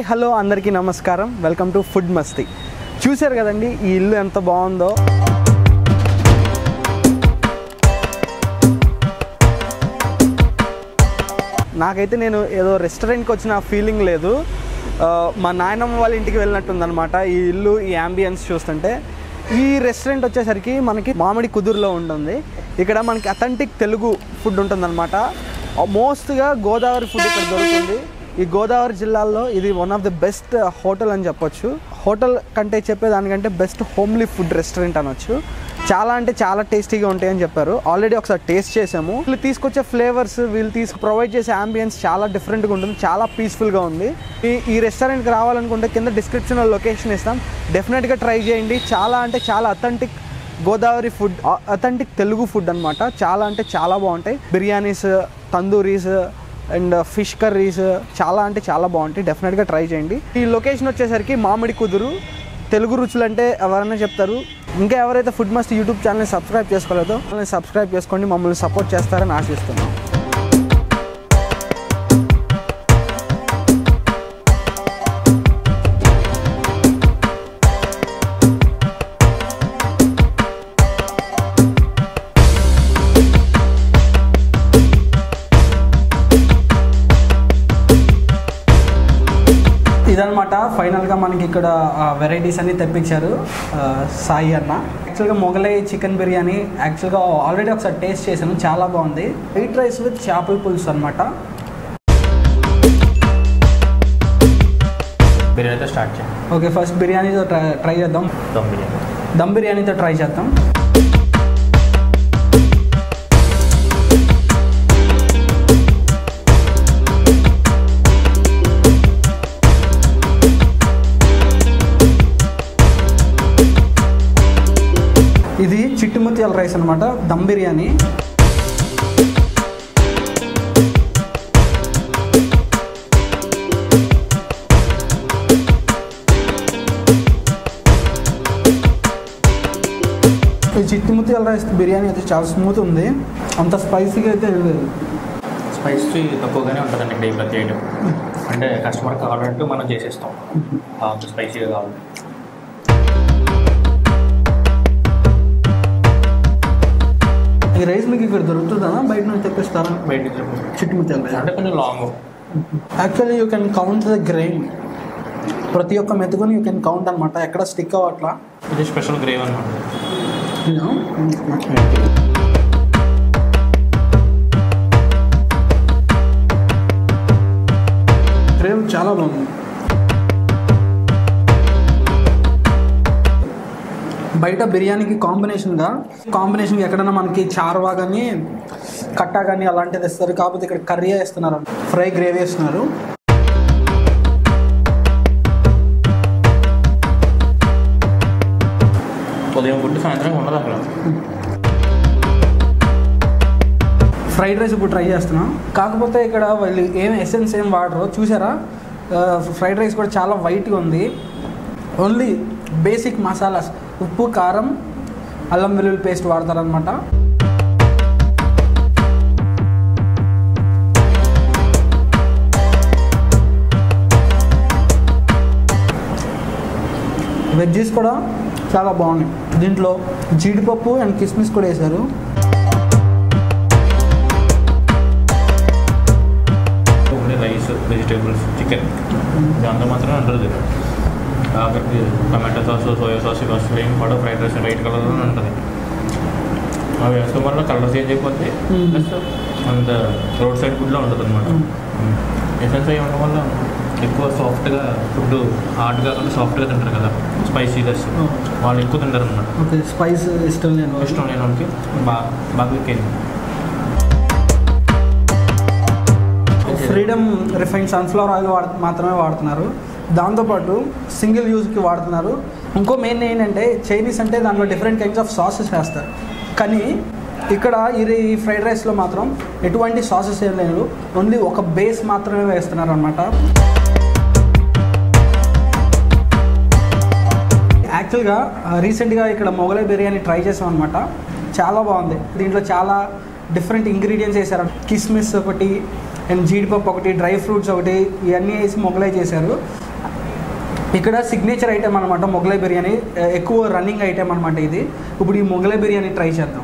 Hello అందరికీ నమస్కారం welcome to food మస్తీ చూశారు కదండి ఈ ఇల్లు ఎంత బాగుందో నాకైతే నేను ఏదో రెస్టారెంట్కి వచ్చిన ఫీలింగ్ లేదు ఆ, మా నాయనమ్మ వాళ్ళ ఇంటికి వెళ్ళినట్టుందనమాట ఈ ఇల్లు ఈ అంబియన్స్ చూస్తుంటే ఈ రెస్టారెంట్ వచ్చేసరికి మనకి మామిడి కుదురులో ఉంటుంది ఇక్కడ మనకి అథెంటిక్ తెలుగు ఫుడ్ ఉంటుందన్నమాట మోస్ట్గా గోదావరి ఫుడ్ ఇక్కడ దొరుకుతుంది ఈ గోదావరి జిల్లాలో ఇది one of the best hotel అని చెప్పొచ్చు హోటల్ కంటే చెప్పేదానికంటే బెస్ట్ హోమ్లీ ఫుడ్ రెస్టారెంట్ అనొచ్చు చాలా అంటే చాలా టేస్టీగా ఉంటాయని చెప్పారు ఆల్రెడీ ఒకసారి టేస్ట్ చేసాము వీళ్ళు తీసుకొచ్చే ఫ్లేవర్స్ వీళ్ళు తీసుకు ప్రొవైడ్ చేసే అంబియన్స్ చాలా డిఫరెంట్గా ఉంటుంది చాలా పీస్ఫుల్గా ఉంది ఈ ఈ రెస్టారెంట్కి రావాలనుకుంటే కింద డిస్క్రిప్షన్లో లొకేషన్ ఇస్తాం డెఫినెట్గా ట్రై చేయండి చాలా అంటే చాలా authentic Godavari food authentic Telugu food అన్నమాట చాలా అంటే చాలా బాగుంటాయి biryanis tandooris and fish curries చాలా అంటే చాలా బాగుంటాయి డెఫినెట్గా ట్రై చేయండి ఈ లొకేషన్ వచ్చేసరికి మామిడి కుదురు తెలుగు రుచులు అంటే ఎవరైనా చెప్తారు ఇంకా ఎవరైతే ఫుడ్ మస్ట్ యూట్యూబ్ ఛానల్ని సబ్స్క్రైబ్ చేసుకోలేదో వాళ్ళని సబ్స్క్రైబ్ చేసుకోండి మమ్మల్ని సపోర్ట్ చేస్తారని ఆశిస్తున్నాం ఇదనమాట ఫైనల్గా మనకి ఇక్కడ వెరైటీస్ అన్ని తెప్పించారు ఆ, సాయి అన్న యాక్చువల్గా మొగలై చికెన్ బిర్యానీ యాక్చువల్గా ఆల్రెడీ ఒకసారి టేస్ట్ చేశాను చాలా బాగుంది వైట్ రైస్ విత్ చేపల పులుసు అనమాట బిర్యానీతో స్టార్ట్ చేయండి ఓకే ఫస్ట్ బిర్యానీతో ట్రై ట్రై చేద్దాం దమ్ బిర్యానీ దమ్ బిర్యానీతో ట్రై చేద్దాం ఇది చిట్టుముత్యాల రైస్ అనమాట దమ్ బిర్యానీ ఈ చిట్టుముత్యాల రైస్ బిర్యానీ అయితే చాలా స్మూత్ ఉంది అంత స్పైసీగా అయితే ఏం లేదు స్పైసీ తక్కువగానే ఉంటుందండి ఇక్కడ ఈ ప్రతి ఐటమ్ అంటే కస్టమర్ కావాలంటూ మనం చేసేస్తాం అంత స్పైసీగా కావాలి ఈ రైస్ మీకు ఇక్కడ దొరుకుతుందా బయట నుంచి తెప్పిస్తారా బయట చిట్టుముత్యాల రైస్ అంటే కొంచెం long actually you can count the grain ప్రతి ఒక్క మెతుకుని యూ కెన్ కౌంట్ అనమాట ఎక్కడ స్టిక్ అవ్వట్లా ఇది స్పెషల్ గ్రేవ్ అనమాట గ్రేవ్ చాలా బాగుంది బయట బిర్యానీకి కాంబినేషన్గా కాంబినేషన్ ఎక్కడైనా మనకి చార్వా కానీ కట్టా కానీ అలాంటిది ఇస్తారు కాకపోతే ఇక్కడ కర్రీ వేస్తున్నారు ఫ్రై గ్రేవీ వేస్తున్నారు ఉదయం ఫుడ్ సాయంత్రం ఉండదు అక్కడ ఫ్రైడ్ రైస్ ఇప్పుడు ట్రై చేస్తున్నాం కాకపోతే ఇక్కడ వాళ్ళు ఏం ఎసెన్స్ ఏం వాడరు చూసారా ఫ్రైడ్ రైస్ కూడా చాలా వైట్గా ఉంది ఓన్లీ బేసిక్ మసాలాస్ ఉప్పు కారం అల్లం వెల్లుల్లి పేస్ట్ వాడతారనమాట వెజ్జెస్ కూడా చాలా బాగున్నాయి దీంట్లో జీడిపప్పు అండ్ కిస్మిస్ కూడా వేశారు ఓన్లీ రైస్ వెజిటేబుల్స్ చికెన్ దాంతో మాత్రమే ఉంటుంది ఆఖరికి టమాటో సాస్ సోయా సాస్ ఇవి వస్తుంది ఏం కూడా ఫ్రైడ్ రైస్ వైట్ కలర్లో ఉంటుంది అవి వేసుకోవడం వల్ల కలర్ చేంజ్ అయిపోతే Mm. ప్లస్ అంత రోడ్ సైడ్ ఫుడ్లో ఉంటుంది అనమాట ఎసెన్స్ అయి ఉండడం వల్ల ఎక్కువ సాఫ్ట్గా ఫుడ్ హార్డ్ కాకుండా సాఫ్ట్గా తింటారు కదా స్పైసీ లెస్ Oh. వాళ్ళు ఎక్కువ తింటారు అనమాట ఓకే స్పైస్ ఇష్టం నేను ఇష్టం లేని వాళ్ళకి బాగా బాగా ఎక్కింది ఫ్రీడమ్ రిఫైన్ సన్ఫ్లవర్ ఆయిల్ వాడ మాత్రమే వాడుతున్నారు దాంతోపాటు సింగిల్ యూజ్కి వాడుతున్నారు ఇంకో మెయిన్ ఏంటంటే చైనీస్ అంటే దాంట్లో డిఫరెంట్ కైండ్స్ ఆఫ్ సాసెస్ వేస్తారు కానీ ఇక్కడ ఇది ఈ ఫ్రైడ్ రైస్లో మాత్రం ఎటువంటి సాసెస్ ఏం లేదు ఓన్లీ ఒక బేస్ మాత్రమే వేస్తున్నారు అనమాట యాక్చువల్గా రీసెంట్గా ఇక్కడ మొగలై బిర్యానీ ట్రై చేసాం అనమాట చాలా బాగుంది దీంట్లో చాలా డిఫరెంట్ ఇంగ్రీడియంట్స్ వేసారు కిస్మిస్ ఒకటి అండ్ జీడిపప్పు ఒకటి డ్రై ఫ్రూట్స్ ఒకటి ఇవన్నీ వేసి మొగలై చేశారు ఇక్కడ సిగ్నేచర్ ఐటెం అనమాట మొగలై బిర్యానీ ఆ, ఎక్కువ రన్నింగ్ ఐటెం అనమాట ఇది ఇప్పుడు ఈ మొగలై బిర్యానీ ట్రై చేద్దాం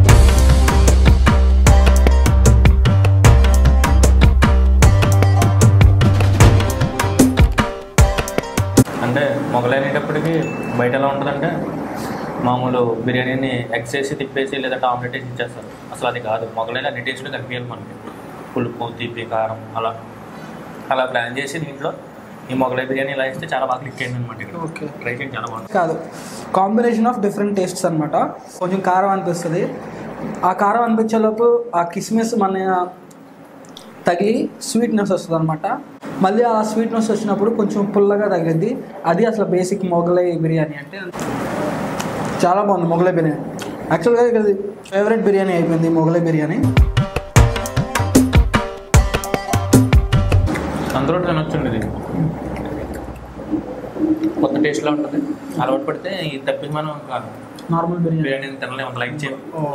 అంటే మొగలైనప్పటికీ బయట ఎలా ఉంటుందంటే మామూలు బిర్యానీని ఎగ్స్ వేసి తిప్పేసి లేదంటే ఆమ్లెట్ వేసి ఇచ్చేస్తారు అసలు అది కాదు మొగలైన అన్ని టేస్ట్లు కనిపించాలి మనకి పులుపు తీపి కారం అలా అలా ప్లాన్ చేసి దీంట్లో ఈ మొగలై బిర్యానీ ఇలా ఇస్తే చాలా బాగా క్లిక్ అయింది అనమాట ఇక్కడ ఓకే ట్రై చేయండి చాలా బాగుంది కాదు కాంబినేషన్ ఆఫ్ డిఫరెంట్ టేస్ట్స్ అనమాట కొంచెం కారం అనిపిస్తుంది ఆ కారం అనిపించేలోపు ఆ కిస్మిస్ మన తగిలి స్వీట్నెస్ వస్తుంది అనమాట మళ్ళీ ఆ స్వీట్నెస్ వచ్చినప్పుడు కొంచెం పుల్లగా తగిలింది అది అసలు బేసిక్ మొగలై బిర్యానీ అంటే చాలా బాగుంది మొగలై బిర్యానీ యాక్చువల్గా ఇక్కడ ఫేవరెట్ బిర్యానీ అయిపోయింది మొగలై బిర్యానీ అందరూ తినొచ్చండి ఇది కొత్త టేస్ట్లో ఉంటుంది అలవాటు పడితే ఇది తప్పించి మనం ఇంకా నార్మల్ బిర్యానీ బిర్యానీ తినలేము అంత లైక్ చేయం ఓ.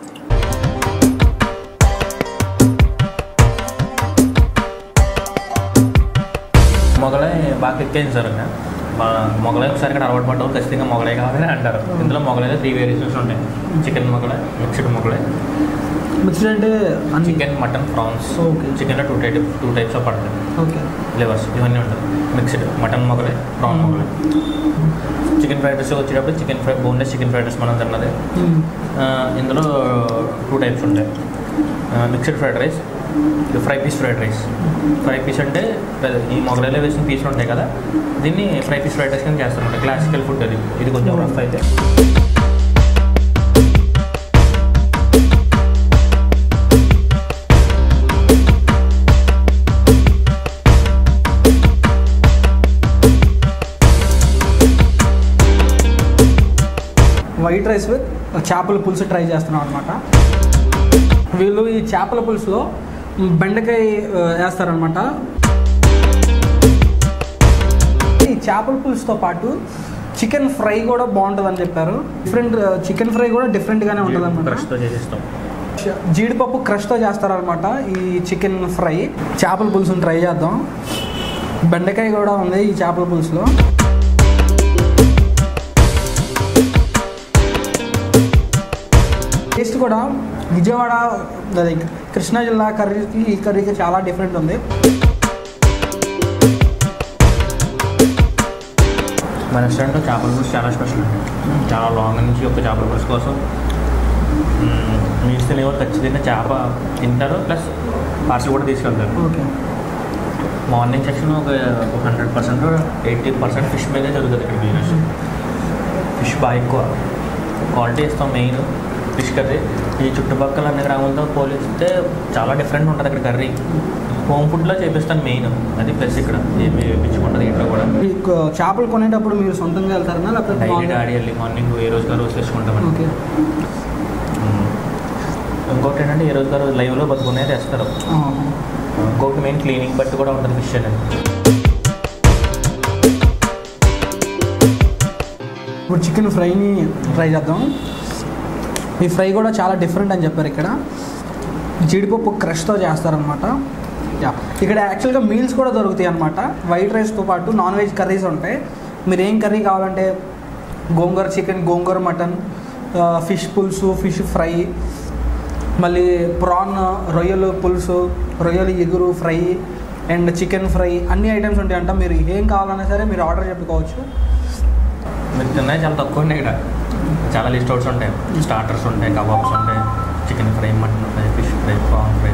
మొగలై బాగా ఎక్కేది సార్ ఇంకా మా- మొగలై ఒకసారి ఇక్కడ అలవాటు పడ్డావు ఖచ్చితంగా మొగలై కావాలని అంటారు ఇందులో మొగలైలో త్రీ వేరియేషన్స్ ఉంటాయి chicken Mughlai mixed Mughlai mixed అంటే అన్ని చికెన్ మటన్ ప్రాన్స్ Okay. చికెన్లో two type two types of పడతాయి ఓకే ఫ్లేవర్స్ ఇవన్నీ ఉంటాయి mixed mutton Mughlai prawn Mughlai chicken fried rice వచ్చేటప్పుడు chicken fry boneless chicken fried rice మనం తిన్నది ఆ, ఇందులో టూ టైప్స్ ఉంటాయి mixed fried rice fry piece fried rice fry piece అంటే పెద్ద- ఈ మొగలైలో వేసిన పీసులు ఉంటాయి కదా దీన్ని ఫ్రై పీస్ ఫ్రైడ్ రైస్ కింద చేస్తారన్నమాట క్లాసికల్ ఫుడ్ అది ఇది కొంచెం రఫ్ అయితే వైట్ రైస్ విత్ చేపల పులుసు ట్రై చేస్తున్నాం అనమాట వీళ్ళు ఈ చేపల పులుసులో బెండకాయ ఆ, వేస్తారనమాట ఈ చేపల పులుసుతో పాటు చికెన్ ఫ్రై కూడా బాగుంటుందని చెప్పారు డిఫరెంట్ చికెన్ ఫ్రై కూడా డిఫరెంట్గానే ఉంటుంది అనమాట క్రష్తో చేసేస్తాం జీడిపప్పు క్రష్తో చేస్తారనమాట ఈ చికెన్ ఫ్రై చేపల పులుసుని ట్రై చేద్దాం బెండకాయ కూడా ఉంది ఈ చేపల పులుసులో టేస్ట్ కూడా విజయవాడ అది కృష్ణా జిల్లా కర్రీకి ఈ కర్రీకి చాలా డిఫరెంట్ ఉంది మన రెస్టారెంట్లో చేపల పులుసు చాలా స్పెషల్ చాలా లాంగ్ నుంచి ఒక చేపల పులుసు కోసం మ్మ్, మీరు తినేవారు ఖచ్చితంగా చేప తింటారు ప్లస్ పార్సల్ కూడా తీసుకెళ్తారు ఓకే మార్నింగ్ సెక్షన్ ఒక hundred percent eighty percent fish మీదే జరుగుతుంది ఇక్కడ బిజినెస్ ఫిష్ బాగా ఎక్కువ క్వాలిటీ ఇస్తాం మెయిన్ ఫిష్ కర్రీ ఈ చుట్టుపక్కల అన్ని గ్రామాలతో పోలిస్తే చాలా డిఫరెంట్ ఉంటుంది అక్కడ కర్రీ హోమ్ ఫుడ్లో చేపిస్తాను మెయిన్ అది ప్లస్ ఇక్కడ ఏమి వేయించుకుంటుంది ఇంట్లో కూడా ఈ క- చేపలు కొనేటప్పుడు మీరు సొంతంగా వెళ్తారనా లేకపోతే డైలీ మామూలుగా? డాడీ వెళ్ళి మార్నింగ్ ఏ రోజుగా రోజు తెచ్చుకుంటామండి ఓకే మ్మ్. ఇంకొకటి ఏంటంటే ఏ రోజుగా రోజు లైవ్లో బతుకునే తెస్తారు ఆహా. ఇంకొకటి మెయిన్ క్లీనింగ్ బట్టి కూడా ఉంటుంది ఫిష్ అనేది ఇప్పుడు చికెన్ ఫ్రైని ట్రై చేద్దాం ఈ ఫ్రై కూడా చాలా డిఫరెంట్ అని చెప్పారు ఇక్కడ జీడిపప్పు క్రష్తో చేస్తారనమాట యా ఇక్కడ యాక్చువల్గా మీల్స్ కూడా దొరుకుతాయి అనమాట వైట్ రైస్తో పాటు నాన్ వెజ్ కర్రీస్ ఉంటాయి మీరు ఏం కర్రీ కావాలంటే gongura chicken gongura mutton fish పులుసు ఫిష్ ఫ్రై మళ్ళీ ప్రాన్ రొయ్యలు పులుసు రొయ్యలు ఎగురు ఫ్రై అండ్ చికెన్ ఫ్రై అన్ని ఐటమ్స్ ఉంటాయంట మీరు ఏం కావాలన్నా సరే మీరు ఆర్డర్ చెప్పుకోవచ్చు మీరు తిన్నాయి చాలా తక్కువ ఉన్నాయి ఇక్కడ చాలా లిస్ట్ అవుట్స్ ఉంటాయి స్టార్టర్స్ ఉంటాయి కబాబ్స్ ఉంటాయి chicken fry mutton fry fish fry prawn fry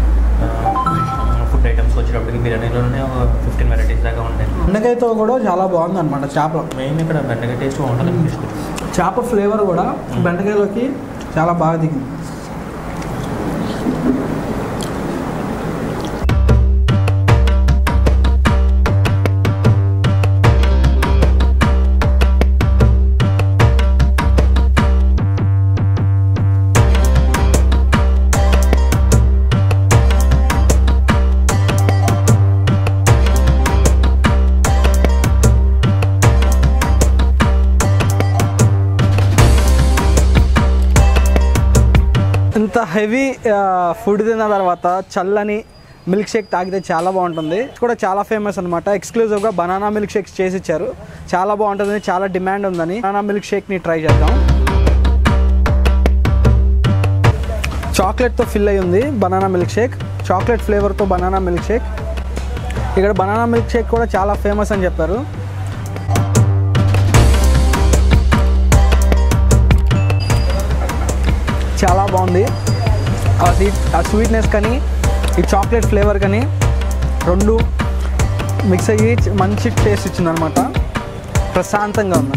food items వచ్చేటప్పటికి బిర్యానీలోనే ఒక ఫిఫ్టీన్ వెరైటీస్ దాకా ఉంటాయి బెండకాయతో కూడా చాలా బాగుంది అనమాట చేప మెయిన్ ఇక్కడ బెండకాయ టేస్ట్ ఉంటుంది ఫిష్ చేప ఫ్లేవర్ కూడా బెండకాయలోకి చాలా బాగా దిగింది ఇంత హెవీ ఫుడ్ తిన్న తర్వాత చల్లని మిల్క్ షేక్ తాగితే చాలా బాగుంటుంది ఇది కూడా చాలా ఫేమస్ అనమాట ఎక్స్క్లూజివ్గా బనానా మిల్క్ షేక్స్ చేసి ఇచ్చారు చాలా బాగుంటుంది చాలా డిమాండ్ ఉందని బనానా మిల్క్ షేక్ని ట్రై చేద్దాం చాక్లెట్తో ఫిల్ అయి ఉంది బనానా మిల్క్ షేక్ చాక్లెట్ ఫ్లేవర్తో బనానా మిల్క్ షేక్ ఇక్కడ బనానా మిల్క్ షేక్ కూడా చాలా ఫేమస్ అని చెప్పారు చాలా బాగుంది ఆ స్వీట్ ఆ స్వీట్నెస్ కానీ ఈ చాక్లెట్ ఫ్లేవర్ కానీ రెండు మిక్స్ అయ్యి చ- మంచి టేస్ట్ ఇచ్చిందనమాట ప్రశాంతంగా ఉంది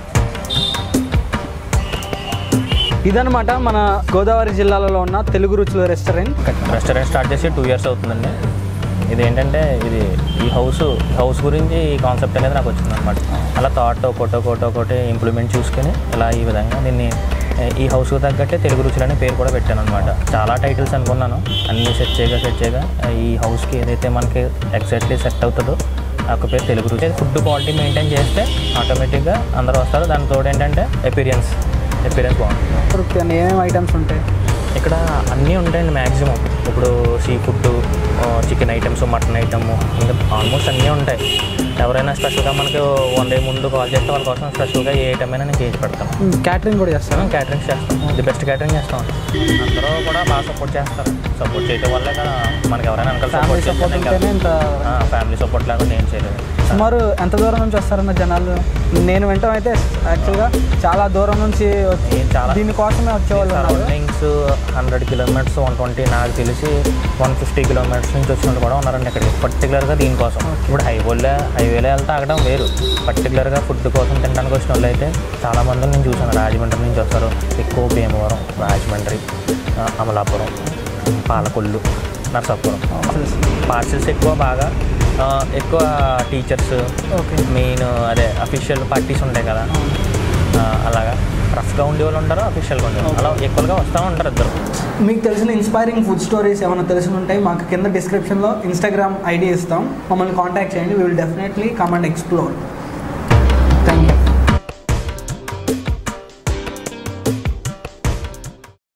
ఇదనమాట మన గోదావరి జిల్లాలో ఉన్న తెలుగు రుచుల రెస్టారెంట్ రెస్టారెంట్ స్టార్ట్ చేసి టూ ఇయర్స్ అవుతుందండి ఇది ఏంటంటే ఇది ఈ హౌస్ హౌస్ గురించి ఈ కాన్సెప్ట్ అనేది నాకు వచ్చింది అనమాట అలా థాట్ ఒకటి ఒకటి ఒకటి ఇంప్లిమెంట్ చూసుకొని ఇలా ఈ విధంగా దీన్ని ఏ, ఈ హౌస్కి తగ్గట్టే తెలుగు రుచులు అనే పేరు కూడా పెట్టాను అనమాట చాలా టైటిల్స్ అనుకున్నాను అన్నీ సెట్ చేయగా సెట్ చేయగా ఈ హౌస్కి ఏదైతే మనకి ఎగ్జాక్ట్లీ సెట్ అవుతుందో ఆ ఒక పేరు తెలుగు రుచి ఫుడ్ క్వాలిటీ మెయింటైన్ చేస్తే ఆటోమేటిక్గా అందరూ వస్తారు దాని తోడు ఏంటంటే ఎపీరియన్స్ ఎపీరియన్స్ బాగుంటుంది దొరుకుతాయి ఏమేమి ఐటమ్స్ ఉంటాయి ఇక్కడ అన్నీ ఉంటాయండి మ్యాక్సిమం ఇప్పుడు sea food chicken items mutton item ఇంకా ఆల్మోస్ట్ అన్నీ ఉంటాయి ఎవరైనా స్పెషల్గా మనకి వన్ డే ముందు కాల్ చేస్తే వాళ్ళ కోసం స్పెషల్గా ఏ ఐటమ్ అయినా నేను చేసి పెడతాను క్యాటరింగ్ కూడా చేస్తాను మనం క్యాటరింగ్ చేస్తాం ది బెస్ట్ క్యాటరింగ్ చేస్తాం అందరూ కూడా బాగా సపోర్ట్ చేస్తారు సపోర్ట్ చేయడం వల్లే కదా మనకి ఎవరైనా వెనకాల ఫ్యామిలీ సపోర్ట్ సపోర్ట్ ఉంటేనే ఇంత ఫ్యామిలీ సపోర్ట్ లేకుండా నేను చేయలేదు సుమారు ఎంత దూరం నుంచి వస్తారన్న జనాలు నేను వింటాం అయితే యాక్చువల్గా చాలా దూరం నుంచి వచ్చి నేను చాలా దీనికోసమే వచ్చేవాళ్ళు ఉన్నారు surroundings hundred kilometres one twenty నాకు తెలిసి వన్ ఫిఫ్టీ కిలోమీటర్స్ నుంచి వచ్చిన వాళ్ళు కూడా ఉన్నారండి ఇక్కడికి పర్టికులర్గా దీనికోసం ఇప్పుడు హైవేలో హైవేలో వెళ్తే ఆగడం వేరు పర్టికులర్గా ఫుడ్ కోసం తినడానికి వచ్చిన వాళ్ళు అయితే చాలా మందిని నేను చూసాను రాజమండ్రి నుంచి వస్తారు ఎక్కువ భీమవరం రాజమండ్రి ఆ, అమలాపురం పాలకొల్లు నర్సాపురం పార్సిల్స్ ఎక్కువ బాగా ఆ, ఎక్కువ టీచర్స్ ఓకే మెయిన్ అదే అఫీషియల్ పార్టీస్ ఉంటాయి కదా ఆ, అలాగా రఫ్గా ఉండే వాళ్ళు ఉంటారు అఫీషియల్గా ఉండే వాళ్ళు అలా ఎక్కువగా వస్తూ ఉంటారు ఇద్దరు మీకు తెలిసిన ఇన్స్పైరింగ్ ఫుడ్ స్టోరీస్ ఏమైనా తెలిసి ఉంటే మాకు కింద డిస్క్రిప్షన్లో ఇన్స్టాగ్రామ్ ఐడి ఇస్తాం మమ్మల్ని కాంటాక్ట్ చేయండి we will definitely come and explore